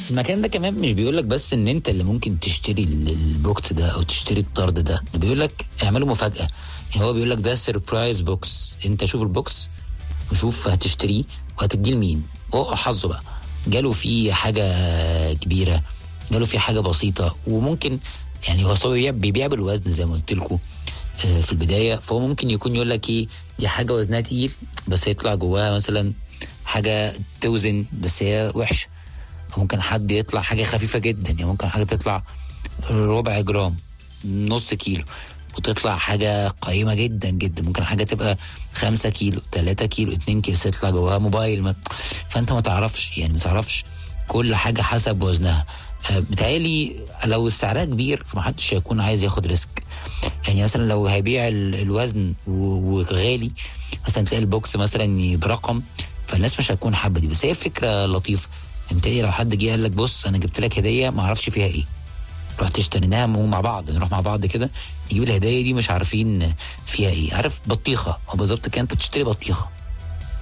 المكان ده كمان مش بيقول لك بس ان انت اللي ممكن تشتري ال- البوكس ده او تشتري الطرد ده ده بيقول لك اعمله مفاجاه يعني هو بيقول لك ده سيربرايز بوكس انت شوف البوكس وشوف هتشتريه وهتديه لمين هو حظه بقى جاله فيه حاجه كبيره جاله فيه حاجه بسيطه وممكن يعني هو بيبيع بيبيع بالوزن زي ما قلت لكم آه، في البدايه فهو ممكن يكون يقول لك ايه دي حاجه وزنها تقيل بس يطلع جواها مثلا حاجه توزن بس هي وحشه ممكن حد يطلع حاجه خفيفه جدا يعني ممكن حاجه تطلع ربع جرام نص كيلو وتطلع حاجة قيمة جدا جدا ممكن حاجة تبقى خمسة كيلو تلاتة كيلو اتنين كيلو بس يطلع جواها موبايل ما فانت ما تعرفش يعني ما تعرفش كل حاجة حسب وزنها آه، بتهيألي لو سعرها كبير فمحدش هيكون عايز ياخد ريسك يعني مثلا لو هيبيع ال- الوزن و- وغالي مثلا تلاقي البوكس مثلا برقم فالناس مش هتكون حابه دي بس هي فكره لطيفه يعني لو حد جه قال لك بص انا جبت لك هديه ما اعرفش فيها ايه رحت اشتريناها مع بعض نروح مع بعض كده نجيب الهدايا دي مش عارفين فيها ايه عارف بطيخه هو بالظبط كده انت بتشتري بطيخه